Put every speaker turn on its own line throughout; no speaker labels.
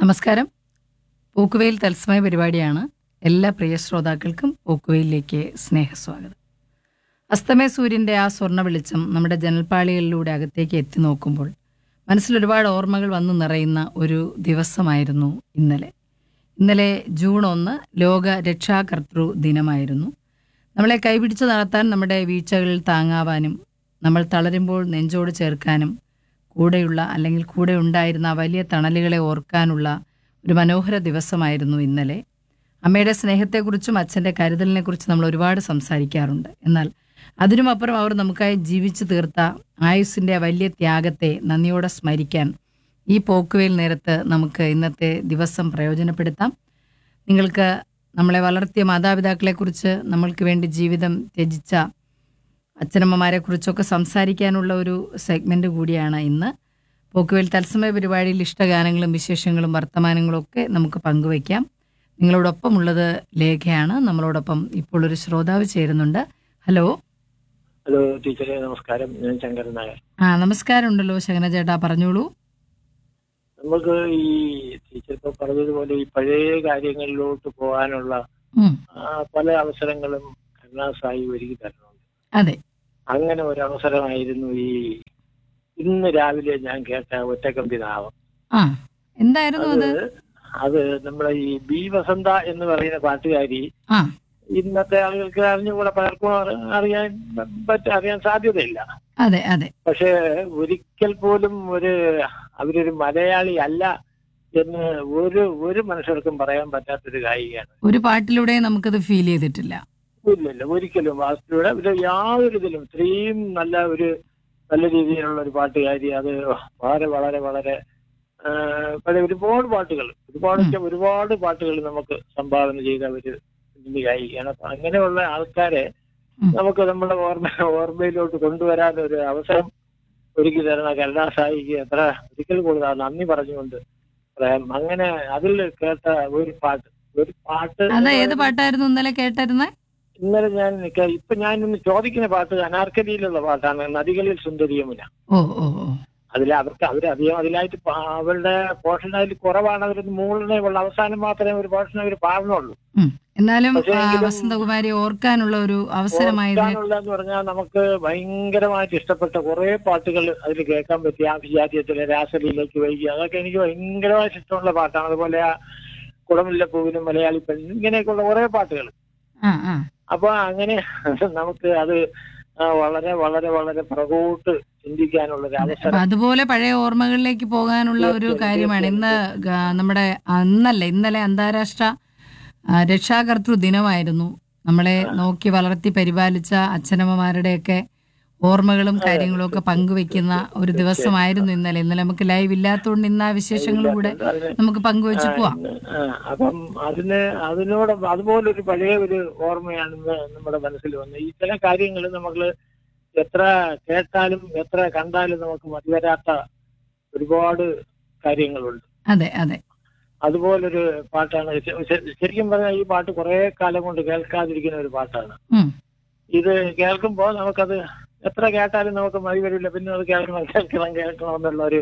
നമസ്കാരം പോക്കുവെയിൽ തത്സമയ പരിപാടിയാണ് എല്ലാ പ്രിയ ശ്രോതാക്കൾക്കും പോക്കുവെയിലേക്ക് സ്നേഹസ്വാഗതം അസ്തമയ സൂര്യൻ്റെ ആ സ്വർണ്ണ വെളിച്ചം നമ്മുടെ ജനൽപ്പാളികളിലൂടെ അകത്തേക്ക് എത്തി നോക്കുമ്പോൾ മനസ്സിൽ ഒരുപാട് ഓർമ്മകൾ വന്നു നിറയുന്ന ഒരു ദിവസമായിരുന്നു ഇന്നലെ ഇന്നലെ ജൂൺ ഒന്ന് ലോക രക്ഷാകർതൃ ദിനമായിരുന്നു നമ്മളെ കൈപിടിച്ച് നടത്താൻ നമ്മുടെ വീഴ്ചകളിൽ താങ്ങാവാനും നമ്മൾ തളരുമ്പോൾ നെഞ്ചോട് ചേർക്കാനും കൂടെയുള്ള അല്ലെങ്കിൽ കൂടെ ഉണ്ടായിരുന്ന ആ വലിയ തണലുകളെ ഓർക്കാനുള്ള ഒരു മനോഹര ദിവസമായിരുന്നു ഇന്നലെ അമ്മയുടെ സ്നേഹത്തെക്കുറിച്ചും അച്ഛൻ്റെ കരുതലിനെക്കുറിച്ചും നമ്മൾ ഒരുപാട് സംസാരിക്കാറുണ്ട് എന്നാൽ അതിനുമപ്പുറം അവർ നമുക്കായി ജീവിച്ചു തീർത്ത ആയുസ്സിൻ്റെ ആ വലിയ ത്യാഗത്തെ നന്ദിയോടെ സ്മരിക്കാൻ ഈ പോക്കുവേൽ നേരത്ത് നമുക്ക് ഇന്നത്തെ ദിവസം പ്രയോജനപ്പെടുത്താം നിങ്ങൾക്ക് നമ്മളെ വളർത്തിയ മാതാപിതാക്കളെക്കുറിച്ച് നമ്മൾക്ക് വേണ്ടി ജീവിതം ത്യജിച്ച അച്ഛനമ്മമാരെ കുറിച്ചൊക്കെ സംസാരിക്കാനുള്ള ഒരു സെഗ്മെന്റ് കൂടിയാണ് ഇന്ന് പോക്കുവേൽ തത്സമയ പരിപാടിയിൽ ഇഷ്ടഗാനങ്ങളും വിശേഷങ്ങളും വർത്തമാനങ്ങളും ഒക്കെ നമുക്ക് പങ്കുവയ്ക്കാം നിങ്ങളോടൊപ്പം ഉള്ളത് ലേഖയാണ് നമ്മളോടൊപ്പം ഇപ്പോൾ ഒരു ശ്രോതാവ് ചേരുന്നുണ്ട് ഹലോ
ഹലോ ടീച്ചറെ നമസ്കാരം ഞാൻ ശങ്കരൻ നായർ
ആ നമസ്കാരം ഉണ്ടല്ലോ ശകന ചേട്ടാ പറഞ്ഞോളൂ
നമുക്ക് ഈ ടീച്ചർ ഇപ്പൊ പറഞ്ഞതുപോലെ ഈ പഴയ കാര്യങ്ങളിലോട്ട് പോകാനുള്ള
ഉം,
ആ, പല അവസരങ്ങളും കരുണാസായി ഒരുക്കി തരുന്നുണ്ട്
അതെ
അങ്ങനെ ഒരു അവസരമായിരുന്നു ഈ ഇന്ന് രാവിലെ ഞാൻ കേട്ട ഒറ്റക്കമ്പി നാമം
ആ എന്തായിരുന്നു
അത്
അത്
അത് നമ്മുടെ ഈ ബി വസന്ത എന്ന് പറയുന്ന പാട്ടുകാരി
ആ
ഇന്നത്തെ ആളുകൾക്ക് അറിഞ്ഞുകൂടെ പലർക്കും അറി- അറിയാൻ പറ്റ അറിയാൻ സാധ്യതയില്ല
അതെ അതെ
പക്ഷേ ഒരിക്കൽ പോലും ഒരു അവരൊരു മലയാളി അല്ല എന്ന് ഒരു ഒരു മനുഷ്യർക്കും പറയാൻ പറ്റാത്തൊരു ഗായികയാണ്
ഒരു പാട്ടിലൂടെ നമുക്കത് ഫീൽ ചെയ്തിട്ടില്ല
ഇല്ലില്ല ഒരിക്കലും വാസ്തുവിടെ ഒരു യാതൊരു ഇതിലും ഇത്രയും നല്ല ഒരു നല്ല രീതിയിലുള്ള ഒരു പാട്ടുകാരി അത് വളരെ വളരെ വളരെ ആ, പല ഒരുപാട് പാട്ടുകൾ ഒരുപാട്
ഉം.
വെച്ചാൽ ഒരുപാട് പാട്ടുകൾ നമുക്ക് സംഭാവന ചെയ്ത ഒരു വലിയ ഗായികയാണ് അപ്പൊ അങ്ങനെയുള്ള ആൾക്കാരെ
ഉം.
നമുക്ക് നമ്മുടെ ഓർമ്മ ഓർമ്മയിലോട്ട് കൊണ്ടുവരാൻ ഒരു അവസരം ഒരുക്കി തരുന്ന കരുണാസായിക്ക് എത്ര ഒരിക്കൽ കൂടുതൽ നന്ദി പറഞ്ഞുകൊണ്ട് പറയാം അങ്ങനെ അതിൽ കേട്ട ഒരു പാട്ട് ഒരു പാട്ട്
അത് ഏത് പാട്ടായിരുന്നു ഇന്നലെ കേട്ടായിരുന്നേ
ഇന്നലെ ഞാൻ നിക്ക- ഇപ്പൊ ഞാൻ ഇന്ന് ചോദിക്കുന്ന പാട്ട് അനാർക്കലിയിലുള്ള പാട്ടാണ് നദികളിൽ സുന്ദരി യമുന
ഓ ഓ ഓ
അതിൽ അവർക്ക് അവർ അധികം അതിലായിട്ട് പാ- അവരുടെ പോർഷൻ അതിൽ കുറവാണ് അവർ മൂളിനെ ഉള്ള അവസാനം മാത്രമേ ഒരു പോർഷൻ അവർ പാടുന്നുള്ളൂ
ഉം. എന്നാലും
പക്ഷേ
ആ,
എങ്കിലും-
വസന്തകുമാരി ഓർക്കാനുള്ള ഒരു അവസരമായിരുന്നു
ഓർക്കാനുള്ളതെന്ന് പറഞ്ഞാൽ നമുക്ക് ഭയങ്കരമായിട്ട് ഇഷ്ടപ്പെട്ട കുറെ പാട്ടുകൾ അതിൽ കേൾക്കാൻ പറ്റി ആ വിജാത്യത്തിലെ രാസലിയിലേക്ക് വൈകി അതൊക്കെ എനിക്ക് ഭയങ്കരമായിട്ട് ഇഷ്ടമുള്ള പാട്ടാണ് അതുപോലെ ആ കുടമുല്ല പൂവിനും മലയാളി പെണ്ണ് ഇങ്ങനെയൊക്കെയുള്ള കുറെ പാട്ടുകൾ
ആ ആ
അപ്പൊ അങ്ങനെ നമുക്ക് അത് ആ, വളരെ വളരെ വളരെ പുറകോട്ട് ചിന്തിക്കാനുള്ള ഒരു
അതെ.
അവസരം
അപ്പൊ അതുപോലെ പഴയ ഓർമ്മകളിലേക്ക് പോകാനുള്ള ഒരു
തീർച്ചയായും,
കാര്യമാണ് ഇന്ന് ഗ- നമ്മുടെ അന്നല്ല ഇന്നലെ അന്താരാഷ്ട്ര ആ, രക്ഷാകർതൃ ദിനമായിരുന്നു നമ്മളെ നോക്കി വളർത്തി പരിപാലിച്ച അച്ഛനമ്മമാരുടെയൊക്കെ ഓർമ്മകളും കാര്യങ്ങളും ഒക്കെ പങ്കുവെക്കുന്ന ഒരു ദിവസമായിരുന്നു ഇന്നലെ ഇന്നലെ നമുക്ക് ലൈവ് ഇല്ലാത്തതുകൊണ്ട് ഇന്ന് ആ വിശേഷങ്ങളും കൂടെ
അതിന്
നമുക്ക് പങ്കുവെച്ച് പോവാം
ആ, അപ്പം അതിന് അതിനോട് അതുപോലൊരു പഴയ ഒരു ഓർമ്മയാണ് ഇന്ന് നമ്മുടെ മനസ്സിൽ വന്നത് ഈ ചില കാര്യങ്ങൾ നമ്മൾ എത്ര കേട്ടാലും എത്ര കണ്ടാലും നമുക്ക് മതിവരാത്ത ഒരുപാട് കാര്യങ്ങളുണ്ട്
അതെ അതെ
അതുപോലൊരു പാട്ടാണ് ശ- ശ- ശരിക്കും പറഞ്ഞാൽ ഈ പാട്ട് കുറെ കാലം കൊണ്ട് കേൾക്കാതിരിക്കുന്ന ഒരു പാട്ടാണ്
ഉം.
ഇത് കേൾക്കുമ്പോൾ നമുക്കത് എത്ര കേട്ടാലും നമുക്ക് മതി വരില്ല പിന്നെ അത് കേൾക്കണം കേൾക്കണം കേൾക്കണം എന്നുള്ള ഒരു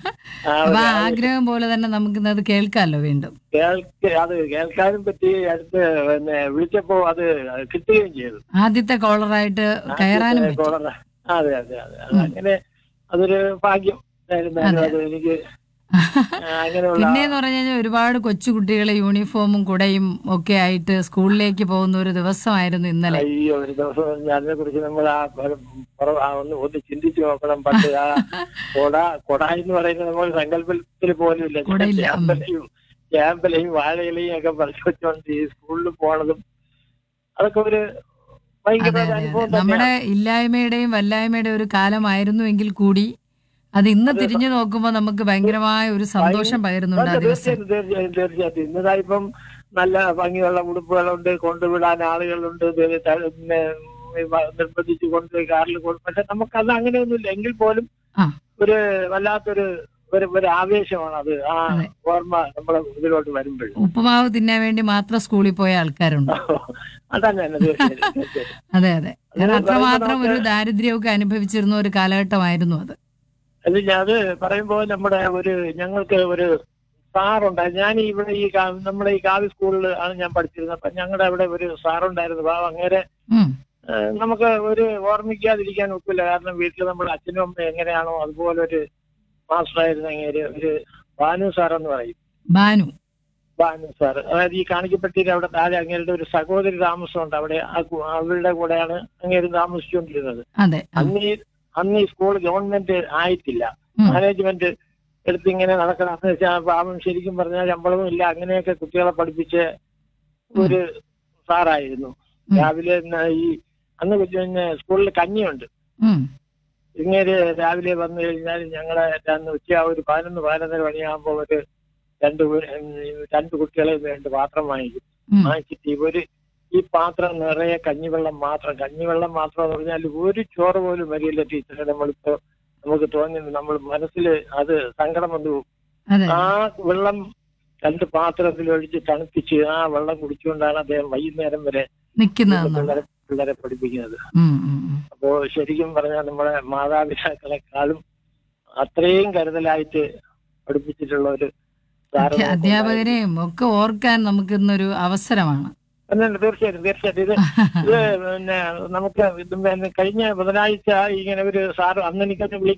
ആ
അപ്പൊ
ഒരു
ആ ആഗ്രഹം പോലെ തന്നെ നമുക്ക് അത് കേൾക്കാമല്ലോ വീണ്ടും
കേൾക്ക അത് കേൾക്കാനും പറ്റി അടുത്ത് പിന്നെ വിളിച്ചപ്പോ അത് കിട്ടുകയും ചെയ്തു
ആദ്യത്തെ കോളറായിട്ട് കയറാനും
ആദ്യത്തെ
പറ്റി
കോളറ. അതെ അതെ അതെ അത് അങ്ങനെ അതൊരു ഭാഗ്യം ആയിരുന്നാലും അത് എനിക്ക് ആ, അങ്ങനെയുള്ള
പിന്നെന്ന് പറഞ്ഞു കഴിഞ്ഞാൽ ഒരുപാട് കൊച്ചുകുട്ടികളെ യൂണിഫോമും കുടയും ഒക്കെ ആയിട്ട് സ്കൂളിലേക്ക് പോകുന്ന ഒരു ദിവസമായിരുന്നു ഇന്നലെ
അയ്യോ ഒരു ദിവസം അതിനെ കുറിച്ച് നമ്മൾ ആ പ- പുറ- ആ ഒന്ന് ഒന്ന് ചിന്തിച്ചു നോക്കണം പണ്ട് ആ കൊട കൊട എന്ന് പറയുന്നത് നമ്മൾ സങ്കല്പത്തിൽ പോലും ഇല്ല
കുടയില്ല, ഉം.
ചാമ്പലയും ചാമ്പലയും വാഴയിലയും ഒക്കെ പറിച്ചു വെച്ചോണ്ട് ഈ സ്കൂളിൽ പോണതും അതൊക്കെ ഒരു ഭയങ്കര
അതെ
ഒരു
അതെ
അനുഭവം
അതെ നമ്മുടെ
തന്നെയാണ്
ഇല്ലായ്മയുടെയും വല്ലായ്മയുടെയും ഒരു കാലമായിരുന്നുവെങ്കിൽ കൂടി അത് ഇന്ന് തിരിഞ്ഞു നോക്കുമ്പോൾ നമുക്ക് ഭയങ്കരമായ ഒരു സന്തോഷം പകരുന്നുണ്ട് ആ
അതെ,
ദിവസം
തീർച്ചയായും തീർച്ചയായും തീർച്ചയായും ഇന്നതാ ഇപ്പം നല്ല ഭംഗിയുള്ള ഉടുപ്പുകളുണ്ട് കൊണ്ടുവിടാൻ ആളുകളുണ്ട് ഇത് ത- പിന്നെ നിർബന്ധിച്ച് കൊണ്ടുപോയി കാറിൽ കൊണ്ട് പക്ഷെ നമുക്കത് അങ്ങനെയൊന്നുമില്ല എങ്കിൽ പോലും
ആ.
ഒരു വല്ലാത്തൊരു ഒരു ഒരു ആവേശമാണ് അത് ആ
അതെ.
ഓർമ്മ നമ്മളെ ഇതിലോട്ട് വരുമ്പോൾ
ഉപ്പുമാവ് തിന്നാൻ വേണ്ടി മാത്രം സ്കൂളിൽ പോയ ആൾക്കാരുണ്ട്
അതന്നെ തന്നെ തീർച്ചയായും തീർച്ചയായും
അതെ അതെ ഞാൻ
അത്
അത്രമാത്രം
നമുക്ക്
ഒരു ദാരിദ്ര്യമൊക്കെ അനുഭവിച്ചിരുന്ന ഒരു കാലഘട്ടമായിരുന്നു അത്
അത് ഞാൻ അത് പറയുമ്പോൾ നമ്മുടെ ഒരു ഞങ്ങൾക്ക് ഒരു സാറുണ്ടായിരുന്നു ഞാൻ ഇവിടെ ഈ കാ- നമ്മുടെ ഈ കാവി സ്കൂളിൽ ആണ് ഞാൻ പഠിച്ചിരുന്നത് അപ്പൊ ഞങ്ങളുടെ അവിടെ ഒരു സാറുണ്ടായിരുന്നു പാവം അങ്ങനെ
ഉം.
ഏഹ് നമുക്ക് ഒരു ഓർമ്മിക്കാതിരിക്കാൻ ഒക്കില്ല കാരണം വീട്ടിൽ നമ്മുടെ അച്ഛനും അമ്മയും എങ്ങനെയാണോ അതുപോലെ ഒരു മാസ്റ്ററായിരുന്നു അങ്ങനെ ഒരു ഭാനു സാർ എന്ന് പറയും
ബാനു
ഭാനു സാർ അതായത് ഈ കാണിക്കപ്പെട്ടിട്ട് അവിടെ താഴെ അങ്ങേരുടെ ഒരു സഹോദരി താമസമുണ്ട് അവിടെ ആ കു- അവരുടെ കൂടെയാണ് അങ്ങേര് താമസിച്ചുകൊണ്ടിരുന്നത്
അതെ ആ.
അന്ന് ഈ അന്ന് ഈ സ്കൂൾ ഗവൺമെന്റ് ആയിട്ടില്ല
ഉം.
മാനേജ്മെന്റ് എടുത്ത് ഇങ്ങനെ നടക്കണം എന്ന് വെച്ചാൽ പാവം ശരിക്കും പറഞ്ഞാൽ ശമ്പളവും ഇല്ല അങ്ങനെയൊക്കെ കുട്ടികളെ പഠിപ്പിച്ച ഒരു സാറായിരുന്നു
ഉം.
രാവിലെ ന- ഈ അന്ന് പിന്നെ സ്കൂളിൽ കഞ്ഞിയുണ്ട്
ഉം.
ഇങ്ങനെ രാവിലെ വന്നു കഴിഞ്ഞാൽ ഞങ്ങളെ അന്ന് ഉച്ച ഒരു പതിനൊന്ന് പതിനൊന്നര മണിയാകുമ്പോൾ ഒരു രണ്ട് പേ- ഉം, രണ്ട് കുട്ടികളെ വേണ്ടി പാത്രം വാങ്ങിക്കും
ഉം.
വാങ്ങിച്ചിട്ട് ഇവര് ഈ പാത്രം നിറയെ കഞ്ഞിവെള്ളം മാത്രം കഞ്ഞിവെള്ളം മാത്രം എന്ന് പറഞ്ഞാൽ ഒരു ചോറ് പോലും വരില്ല ടീച്ചറെ നമ്മളിപ്പോ നമുക്ക് തോന്നി നമ്മൾ മനസ്സിൽ അത് സങ്കടം വന്നു പോകും.
അതെ
ആ വെള്ളം രണ്ട് പാത്രത്തിൽ ഒഴിച്ച് തണുപ്പിച്ച് ആ വെള്ളം കുടിച്ചുകൊണ്ടാണ് അദ്ദേഹം വൈകുന്നേരം വരെ
നിൽക്കുന്നതെന്നുള്ള
പിള്ളേരെ പിള്ളേരെ പഠിപ്പിക്കുന്നത്
ഉം, ഉം, ഉം.
അപ്പോ ശരിക്കും പറഞ്ഞാൽ നമ്മുടെ മാതാപിതാക്കളെക്കാളും അത്രയും കരുതലായിട്ട് പഠിപ്പിച്ചിട്ടുള്ള ഒരു സാറ്
അധ്യ-
നമുക്കുണ്ടായിരുന്നു.
അധ്യാപകരെയും ഒക്കെ ഓർക്കാൻ നമുക്ക് ഇന്നൊരു അവസരമാണ്
അല്ലല്ല, തീർച്ചയായിട്ടും തീർച്ചയായിട്ടും ഇത് ഇത് പിന്നെ നമുക്ക് ഇത് പിന്നെ കഴിഞ്ഞ ബുധനാഴ്ച ഇങ്ങനെ ഒരു സാറ് അന്ന് എനിക്കൊന്ന് വിളി